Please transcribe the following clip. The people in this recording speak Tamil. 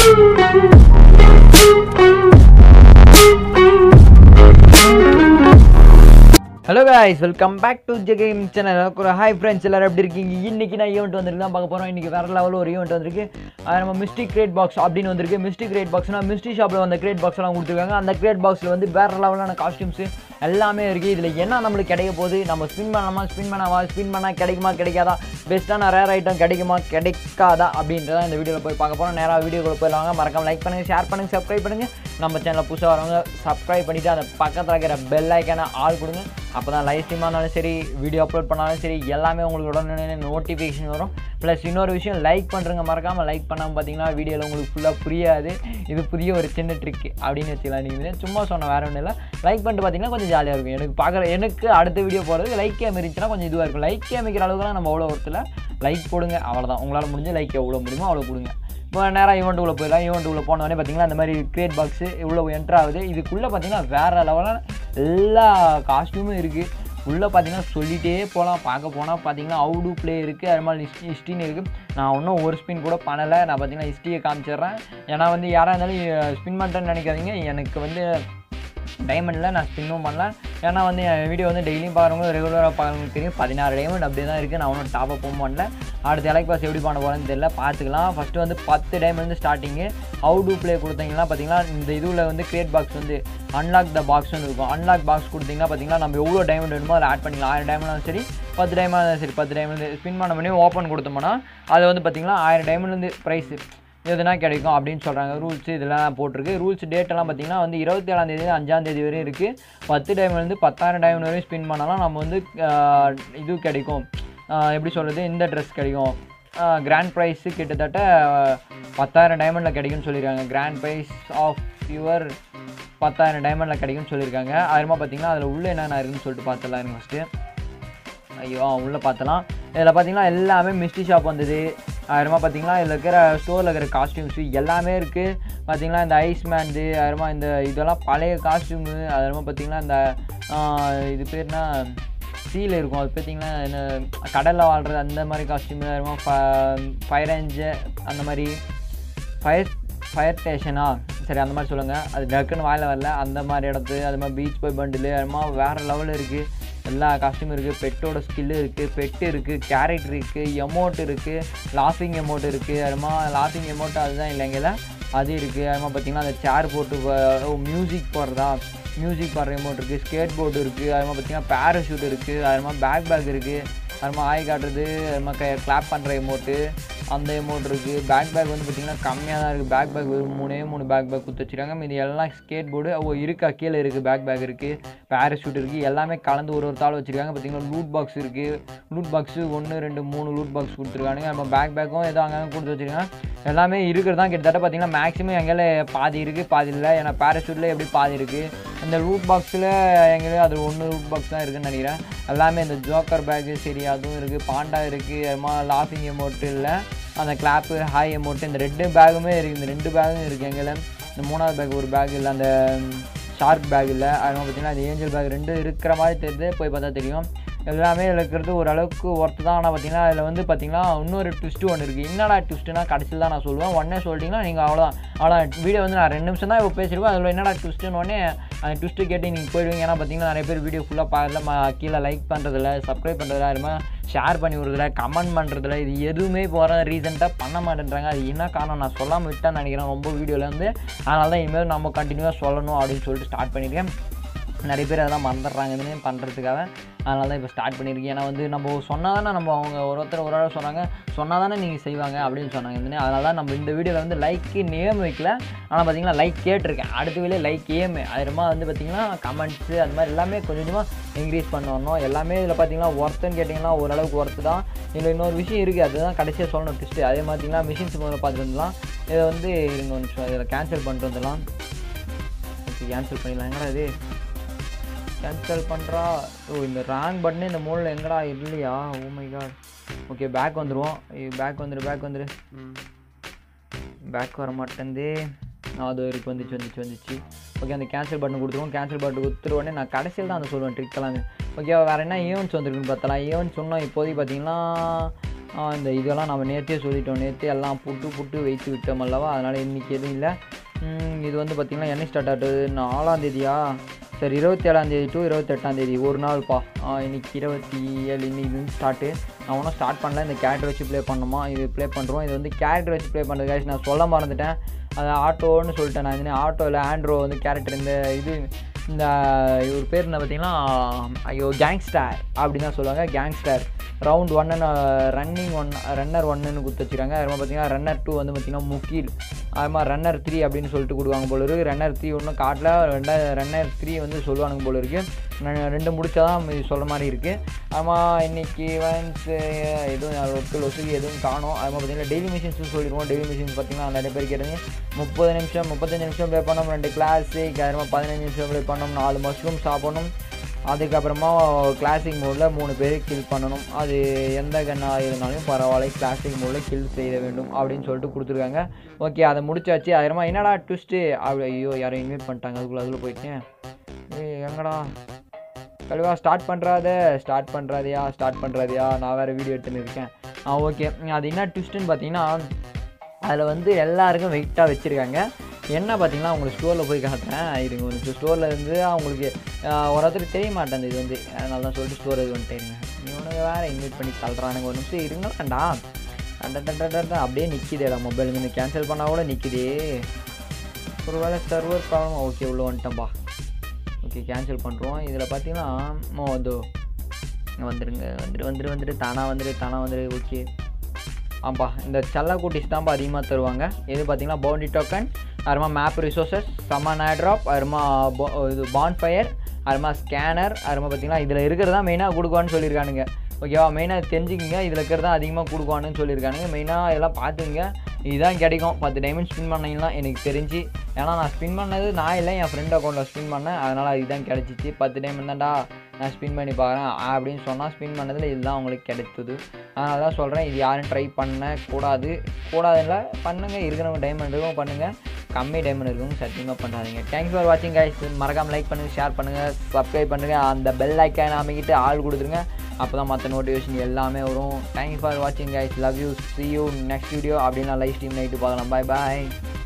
Hello guys welcome back to J game channel ஒரு ஹாய் ஃப்ரெண்ட்ஸ் எல்லாரும் எப்படி இருக்கீங்க இன்னைக்கு நான் ஈவெண்ட் வந்திருக்கு தான் பார்க்க போகிறோம் இன்னைக்கு வேற லெவலில் ஒரு ஈவெண்ட் வந்திருக்கு அது நம்ம மிஸ்டிக் கிரேட் பாக்ஸ் அப்படின்னு வந்திருக்கு மிஸ்டிக் கிரேட் பாக்ஸ்னா மிஸ்டி ஷாப்பில் வந்த கிரேட் பாக்ஸ் எல்லாம் கொடுத்துருக்காங்க அந்த கிரேட் பாக்ஸில் வந்து வேற லெவலான காஸ்டியூம்ஸ் எல்லாமே இருக்குது இதில் என்ன நம்மளுக்கு கிடைக்க போகுது நம்ம ஸ்பின் பண்ணலாமா ஸ்பின் பண்ணாவா ஸ்பின் பண்ணால் கிடைக்குமா கிடைக்காதா பெஸ்ட்டான ரேர் ஐட்டம் கிடைக்குமா கிடைக்காதா அப்படின்றத இந்த வீடியோவில் போய் பார்க்க போகிறோம் நேராக வீடியோக்குள்ள போயிடலாங்க மறக்காம லைக் பண்ணுங்கள் ஷேர் பண்ணுங்கள் சப்ஸ்கிரைப் பண்ணுங்கள் நம்ம சேனலில் புதுசாக வரவங்க சப்ஸ்கிரைப் பண்ணிவிட்டு அந்த பக்கத்தில் இருக்கிற பெல் ஐக்கான ஆள் கொடுங்க அப்போ தான் லைவ் ஸ்ட்ரீமாக இருந்தாலும் சரி வீடியோ அப்லோட் பண்ணாலும் சரி எல்லாமே உங்களுக்கு உடனே நோட்டிஃபிகேஷன் வரும் ப்ளஸ் இன்னொரு விஷயம் லைக் பண்ணுறங்க மறக்காமல் லைக் பண்ணாமல் பார்த்தீங்கன்னா வீடியோவில் உங்களுக்கு ஃபுல்லாக புரியாது இது புதிய ஒரு சின்ன ட்ரிக் அப்படின்னு வச்சுக்கலாம் நீங்கள் சும்மா சொன்ன வேற ஒன்றும் இல்லை லைக் பண்ணிட்டு பார்த்தீங்கன்னா கொஞ்சம் ஜாலியாக இருக்கும் எனக்கு பார்க்குற எனக்கு அடுத்த வீடியோ போகிறது லைக் கேம் இருந்துச்சுன்னா கொஞ்சம் இதுவாக இருக்கும் லைக் கேமிக்கிற அளவுக்குலாம் நம்ம அவ்வளோ ஒருத்தில் லைக் போடுங்க அவ்வளோதான் உங்களால் முடிஞ்ச லைக் எவ்வளோ முடியுமோ அவ்வளோ கொடுங்க இப்போ நேராக ஈவெண்ட்டுக்குள்ளே போயிடலாம் ஈவெண்ட்டுக்குள்ளே போனோடனே பார்த்தீங்கன்னா இந்த மாதிரி கிரேட் பாக்ஸு இவ்வளோ என்ட்ரு ஆகுது இதுக்குள்ளே பார்த்தீங்கன்னா வேறு லெவலான எல்லா காஸ்ட்யூமும் இருக்குது உள்ளே பார்த்தீங்கன்னா சொல்லிகிட்டே போகலாம் பார்க்க போனால் பார்த்தீங்கன்னா அவுடு ப்ளே இருக்குது அது மாதிரி ஹிஸ்டி ஹிஸ்டின்னு இருக்குது நான் இன்னும் ஒரு ஸ்பின் கூட பண்ணலை நான் பார்த்தீங்கன்னா ஹிஸ்டியை காமிச்சிடுறேன் ஏன்னா வந்து யாராக இருந்தாலும் ஸ்பின் பண்ணுறேன்னு நினைக்காதீங்க எனக்கு வந்து டைமண்டில் நான் ஸ்பின்னும் பண்ணல ஏன்னா வந்து என் வீடியோ வந்து டெய்லியும் பாருங்க ரெகுலராக பார்க்கறவங்களுக்கு தெரியும் பதினாறு டைமண்ட் அப்படியே தான் இருக்குது நான் ஒன்றும் டாப் அப்பும் பண்ணல அடுத்த எலக்ட் பாஸ் எப்படி பண்ண போகிறேன்னு தெரியல பார்த்துக்கலாம் ஃபஸ்ட்டு வந்து பத்து டைமண்ட் வந்து ஸ்டார்டிங்கு ஹவு டு ப்ளே கொடுத்தீங்கன்னா பார்த்தீங்கன்னா இந்த இதுவில் வந்து கிரியேட் பாக்ஸ் வந்து அன்லாக் த பாக்ஸ் வந்து இருக்கும் அன்லாக் பாக்ஸ் கொடுத்தீங்கன்னா பார்த்தீங்கன்னா நம்ம எவ்வளோ டைமண்ட் வேணுமோ அதை ஆட் பண்ணிக்கலாம் ஆயிரம் டைமண்ட் சரி பத்து டைமண்ட் இருந்தாலும் சரி பத்து டைமண்ட் ஸ்பின் பண்ண பண்ணி ஓப்பன் கொடுத்தோம்னா அது வந்து பார்த்தீங்கன்னா ஆயிரம் டைமண்ட்லேருந்து ப்ரைஸு எதுனா கிடைக்கும் அப்படின்னு சொல்கிறாங்க ரூல்ஸ் இதெல்லாம் போட்டிருக்கு ரூல்ஸ் டேட்டெல்லாம் பார்த்தீங்கன்னா வந்து இருபத்தி ஏழாந்தேதி அஞ்சாந்தேதி வரையும் இருக்குது பத்து டைம்லேருந்து பத்தாயிரம் டைம் வரையும் ஸ்பின் பண்ணாலும் நம்ம வந்து ஆஹ், இது கிடைக்கும் ஆஹ், எப்படி சொல்கிறது இந்த ட்ரெஸ் கிடைக்கும் கிராண்ட் ப்ரைஸு கிட்டத்தட்ட பத்தாயிரம் டைமண்டில் கிடைக்கும்னு சொல்லியிருக்காங்க கிராண்ட் ப்ரைஸ் ஆஃப் யுவர் பத்தாயிரம் டைமண்டில் கிடைக்கும்னு சொல்லியிருக்காங்க அதுமா பார்த்தீங்கன்னா அதில் உள்ளே என்னென்ன இருக்குன்னு சொல்லிட்டு பார்த்துடலாம் எனக்கு ஃபஸ்ட்டு ஐயோ உள்ளே பார்த்தலாம் இதில் பார்த்தீங்கன்னா எல்லாமே மிஸ்டி ஷாப் வந்தது அதுமா பார்த்தீங்கன்னா இதில் இருக்கிற ஸ்டோரில் இருக்கிற காஸ்டியூம்ஸு எல்லாமே இருக்குது பார்த்தீங்கன்னா இந்த ஐஸ்மேன்து அதுமா இந்த இதெல்லாம் பழைய காஸ்டியூமு அதுமா பார்த்தீங்கன்னா இந்த ஆஹ், இது பேர்னா சீல் இருக்கும் அது பார்த்தீங்கன்னா என்ன கடலில் வாழ்கிறது அந்த மாதிரி காஸ்டியூமு அதுமா ஃபயர் ரேஞ்சர் அந்த மாதிரி ஃபயர் ஃபயர் ஸ்டேஷனா சரி அந்த மாதிரி சொல்லுங்கள் அது டக்குன்னு வாயில வரல அந்த மாதிரி இடத்து அது மாதிரி பீச் போய் பண்டில் அது மாதிரி வேறு லெவலில் இருக்குது எல்லா காஸ்டியூம் இருக்குது பெட்டோட ஸ்கில்லு இருக்குது பெட்டு இருக்குது கேரக்டர் இருக்குது எமௌண்ட் இருக்குது லாஃபிங் எமௌண்ட் இருக்குது அது மாதிரி லாஃபிங் எமௌண்ட் அதுதான் இல்லைங்கள அது இருக்குது அது மாதிரி பார்த்தீங்கன்னா அந்த சேர் போட்டு மியூசிக் போடுறதா மியூசிக் பாடுற எமௌண்ட் இருக்குது ஸ்கேட் போர்டு இருக்குது அது மாதிரி பார்த்தீங்கன்னா பேராஷூட் இருக்குது அது மாதிரி பேக் பேக் இருக்குது அது மாதிரி ஆய் காட்டுறது அது மாதிரி க கிளாப் பண்ணுற எமௌண்ட்டு அந்த எமௌண்ட் இருக்குது பேக் பேக் வந்து பார்த்திங்கன்னா கம்மியாக தான் இருக்குது பேக் பேக் ஒரு மூணே மூணு பேக் பேக் கொடுத்து வச்சுருக்காங்க மீதி எல்லாம் ஸ்கேட் போர்டு ஓ இருக்கா கீழே இருக்குது பேக் பேக் இருக்குது பேராஷூட் இருக்குது எல்லாமே கலந்து ஒரு ஒரு தாள் வச்சுருக்காங்க பார்த்தீங்கன்னா லூட் பாக்ஸ் இருக்குது லூட் பாக்ஸு ஒன்று ரெண்டு மூணு லூட் பாக்ஸ் கொடுத்துருக்கானுங்க நம்ம பேக் பேக்கும் ஏதோ அங்கங்கே கொடுத்து வச்சுருக்காங்க எல்லாமே இருக்கிறது தான் கிட்டத்தட்ட பார்த்தீங்கன்னா மேக்ஸிமம் எங்கேல பாதி இருக்குது பாதி இல்லை ஏன்னா பேராஷூட்டில் எப்படி பாதி இருக்குது அந்த ரூட் பாக்ஸில் எங்கேயும் அது ஒன்று ரூட் பாக்ஸ் தான் இருக்குன்னு நினைக்கிறேன் எல்லாமே இந்த ஜோக்கர் பேக்கு சரி அதுவும் இருக்குது பாண்டா இருக்குது அதுமா லாஃபிங் எமௌண்ட் இல்லை அந்த கிளாப்பு ஹாய் எமௌண்ட் இந்த ரெண்டு பேகுமே இருக்குது இந்த ரெண்டு பேகும் இருக்குது எங்களை இந்த மூணாவது பேக் ஒரு பேக் இல்லை அந்த ஷார்க் பேக் இல்லை அது பார்த்தீங்கன்னா அது ஏஞ்சல் பேக் ரெண்டு இருக்கிற மாதிரி தெரியுது போய் பார்த்தா தெரியும் எல்லாமே இதில் இருக்கிறது ஓரளவுக்கு ஒர்த்து தான் ஆனால் பார்த்தீங்கன்னா அதில் வந்து பார்த்தீங்கன்னா இன்னொரு ட்விஸ்ட்டு ஒன்று இருக்குது என்னடா ட்விஸ்ட்டுனா கடைசியில் தான் நான் சொல்லுவேன் உடனே சொல்லிட்டீங்கன்னா நீங்கள் அவ்வளோதான் அவ்வளோ வீடியோ வந்து நான் ரெண்டு நிமிஷம் தான் இப்போ பேசியிருக்கோம் அதில் என்னடா ட்விஸ்ட்டுன்னு உடனே அந்த ட்விஸ்ட்டு கேட்டு நீங்கள் போயிடுவீங்க ஏன்னா பார்த்தீங்கன்னா நிறைய பேர் வீடியோ ஃபுல்லாக பார்க்கல ம- கீழே லைக் பண்ணுறதில்ல சப்ஸ்கிரைப் பண்ணுறதில்ல அது மாதிரி ஷேர் பண்ணி விடுறதில்ல கமெண்ட் பண்ணுறதில்ல இது எதுவுமே போகிற ரீசெண்டாக பண்ண மாட்டேன்றாங்க அது என்ன காரணம் நான் சொல்லாமல் விட்டேன்னு நினைக்கிறேன் ரொம்ப வீடியோவில் வந்து அதனால தான் இனிமேல் நம்ம கண்டினியூவாக சொல்லணும் அப்படின்னு சொல்லிட்டு ஸ்டார்ட் பண்ணியிருக்கேன் நிறைய பேர் அதெல்லாம் மறந்துடுறாங்க இதுன்னு பண்ணுறதுக்காக அதனால தான் இப்போ ஸ்டார்ட் பண்ணியிருக்கேன் ஏன்னா வந்து நம்ம சொன்னால் தானே நம்ம அவங்க ஒருத்தர் ஒரு ஆள் சொன்னாங்க சொன்னால் தானே நீங்கள் செய்வாங்க அப்படின்னு சொன்னாங்க இதுன்னு அதனால தான் நம்ம இந்த வீடியோவில் வந்து லைக்கு நேம் வைக்கல ஆனால் பார்த்தீங்கன்னா லைக் கேட்டிருக்கேன் அடுத்த வீடியோ லைக் ஏம் அதுமா வந்து பார்த்தீங்கன்னா கமெண்ட்ஸு அது மாதிரி எல்லாமே கொஞ்சம் கொஞ்சமாக இன்க்ரீஸ் பண்ண வரணும் எல்லாமே இதில் பார்த்தீங்கன்னா ஒர்த்துன்னு கேட்டிங்கன்னா ஓரளவுக்கு ஒர்த்து தான் இதில் இன்னொரு விஷயம் இருக்குது அதுதான் கடைசியாக சொல்லணும் ட்விஸ்ட்டு அதே பார்த்தீங்கன்னா மிஷின்ஸ் முதல்ல பார்த்துட்டு வந்துடலாம் இதை வந்து இருங்க ஒரு நிமிஷம் இதில் கேன்சல் பண்ணிட்டு வந்துடலாம் ஓகே கேன்சல் பண்ணிடலாம் எங்கடா இது கேன்சல் பண்ணுறா ஓ இந்த ரேங்க் பட்டனே இந்த மூலையில் எங்கடா இல்லையா oh my God okay back வந்துடுவோம் பேக் வந்துடு பேக் வந்துடு பேக் வர மாட்டேங்குது அது இருக்கு வந்துச்சு வந்துச்சு வந்துச்சு ஓகே அந்த கேன்சல் பட்டன் கொடுத்துருவோம் கேன்சல் பட்டன் கொடுத்துட்டு உடனே நான் கடைசியில் தான் அந்த சொல்லுவேன் ட்ரிக் எல்லாமே ஓகே வேறு என்ன ஈவெண்ட்ஸ் வந்துருக்குன்னு பார்த்தலாம் ஈவெண்ட்ஸ் சொன்னோம் இப்போதைக்கு பார்த்தீங்கன்னா இந்த இதெல்லாம் நம்ம நேற்றே சொல்லிட்டோம் நேற்றே எல்லாம் புட்டு புட்டு வைத்து விட்டோம் அல்லவா அதனால் இன்றைக்கி எதுவும் இல்லை ம், இது வந்து பார்த்திங்கன்னா என்ன ஸ்டார்ட் ஆகுது நாலாம் தேதியா சரி இருபத்தி ஏழாந்தேதி டு இருபத்தெட்டாந்தேதி ஒரு நாள்ப்பா ஆ, இன்னைக்கு இருபத்தி ஏழு இன்னைக்கு வந்து ஸ்டார்ட்டு நான் ஒன்றும் ஸ்டார்ட் பண்ணல இந்த கேரக்டர் வச்சு ப்ளே பண்ணணுமா இது ப்ளே பண்ணுறோம் இது வந்து கேரக்டர் வச்சு ப்ளே பண்ணுறது guys. நான் சொல்ல மறந்துட்டேன் அது ஆட்டோன்னு சொல்லிட்டேன் நான் இது ஆட்டோவில் ஆண்ட்ரோ வந்து கேரக்டர் இந்த இது இந்த இவர் பேர் என்ன பார்த்தீங்கன்னா ஐயோ கேங்ஸ்டர் அப்படின்னு தான் சொல்லுவாங்க கேங்ஸ்டர் ரவுண்ட் ஒன்னு ரன்னிங் ஒன் ரன்னர் ஒன்னுன்னு கொடுத்து வச்சுருக்காங்க அது மாதிரி பார்த்தீங்கன்னா ரன்னர் டூ வந்து பார்த்தீங்கன்னா முக்கீல் அது மாதிரி ரன்னர் த்ரீ அப்படின்னு சொல்லிட்டு கொடுவாங்க போல இருக்குது ரன்னர் த்ரீ ஒன்றும் காட்டல ரெண்டா ரன்னர் த்ரீ வந்து சொல்லுவானுங்க போல இருக்குது நான் ரெண்டு முடிச்சா தான் இது சொல்கிற மாதிரி இருக்குது ஆமாம் இன்னைக்கு வந்து எதுவும் லொட்டு லொசுக்கு எதுவும் காணும் அது மாதிரி பார்த்தீங்கன்னா டெய்லி மிஷின்ஸ் சொல்லிடுவோம் டெய்லி மிஷின்ஸ் பார்த்தீங்கன்னா நிறைய பேர் கேட்டீங்க முப்பது நிமிஷம் முப்பத்தஞ்சு நிமிஷம் ப்ளே பண்ணோம் ரெண்டு கிளாஸிக் அது மாதிரி பதினஞ்சு நிமிஷம் ப்ளே பண்ணோம் நாலு மஷ்ரூம் சாப்பிடணும் அதுக்கப்புறமா கிளாசிக் மோடில் மூணு பேர் கில் பண்ணணும் அது எந்த கன்னாக இருந்தாலும் பரவாயில்ல கிளாசிக் மோடில் கில் செய்ய வேண்டும் அப்படின்னு சொல்லிட்டு கொடுத்துருக்காங்க ஓகே அதை முடிச்சாச்சு அதுமா என்னடா ட்விஸ்ட்டு அப்படி ஐயோ யாரும் இன்வைட் பண்ணிட்டாங்க அதுக்குள்ளே அதில் போயிட்டேன் ஏய் எங்கடா கழுவா ஸ்டார்ட் பண்ணுறாத ஸ்டார்ட் பண்ணுறாதியா ஸ்டார்ட் பண்ணுறாதியா நான் வேறு வீடியோ எடுத்துன்னு இருக்கேன் ஆ ஓகே அது என்ன ட்விஸ்ட்டுன்னு பார்த்தீங்கன்னா அதில் வந்து எல்லாருக்கும் வெயிட்டாக வச்சுருக்காங்க என்ன பார்த்தீங்கன்னா உங்களுக்கு ஸ்டோரில் போய் காட்டுறேன் இருங்க ஒரு நிமிஷம் ஸ்டோரில் இருந்து அவங்களுக்கு ஆஹ், ஒரு ஒருத்தருக்கு தெரிய மாட்டேங்குது இது வந்து அதனால தான் சொல்லிட்டு ஸ்டோர் இது வந்துட்டு இருங்க இவனுங்க வேறு இன்வைட் பண்ணி தள்ளுறானுங்க ஒரு நிமிஷம் இருங்களாண்டா அண்டா அப்படியே நிற்கிதேடா மொபைல் இந்த கேன்சல் பண்ணால் கூட நிற்கிதே ஒரு வேளை சர்வர் ப்ராப்ளம் ஓகே உள்ளே வந்துட்டேன்ப்பா ஓகே கேன்சல் பண்ணுறோம் இதில் பார்த்தீங்கன்னா மோ இதோ வந்துடுங்க வந்துடு வந்துடு வந்துடு தானாக வந்துடு தானாக வந்துடு ஓகே ஆம்பா இந்த செல்ல குட்டிஸ் தான்ப்பா அதிகமாக தருவாங்க இது பார்த்தீங்கன்னா பவுண்டி டோக்கன் அருமா மேப் ரிசோர்ஸஸ் சம்மன் ட்ராப் அருமா இது பான் ஃபயர் அருமா ஸ்கேனர் அருமா பார்த்தீங்கன்னா இதில் இருக்கிறது தான் மெயினாக கொடுக்குவான்னு சொல்லியிருக்கானுங்க ஓகேவா மெயினாக தெரிஞ்சுக்கங்க இதில் இருக்கிறது தான் அதிகமாக கொடுக்குவான்னு சொல்லியிருக்கானுங்க மெயினாக இதெல்லாம் பார்த்துங்க இதுதான் கிடைக்கும் பத்து டைமண்ட் ஸ்பின் பண்ணீங்கன்னா எனக்கு தெரிஞ்சு ஏன்னா நான் ஸ்பின் பண்ணது நான் இல்லை என் ஃப்ரெண்ட் அக்கௌண்ட்டில் ஸ்பின் பண்ணேன் அதனால் இதுதான் கிடச்சிச்சு பத்து டைமண்ட் தான்டா நான் ஸ்பின் பண்ணி பார்க்குறேன் அப்படின்னு சொன்னால் ஸ்பின் பண்ணதில் இதுதான் உங்களுக்கு கிடைத்தது அதனால தான் சொல்கிறேன் இது யாரும் ட்ரை பண்ண கூடாது கூடாதுல்ல பண்ணுங்கள் இருக்கிறவங்க டைமண்ட் இருக்கும் பண்ணுங்கள் கம்மி டைமண்ட் இருக்கும் சத்தியமாக பண்ணாதீங்க தேங்க்ஸ் ஃபார் வாட்சிங் கைஸ் மறக்காம லைக் பண்ணுங்கள் ஷேர் பண்ணுங்கள் சப்ஸ்கிரைப் பண்ணுங்கள் அந்த பெல் ஐக்கான் அமைக்கிட்டு ஆள் கொடுத்துருங்க அப்போ தான் மற்ற நோட்டிஃபிகேஷன் எல்லாமே வரும் தேங்க்ஸ் ஃபார் வாட்சிங் guys love you see you next video அப்படின்னா லைவ் ஸ்ட்ரீம் நைட்டு பார்க்கலாம் பாய் பாய்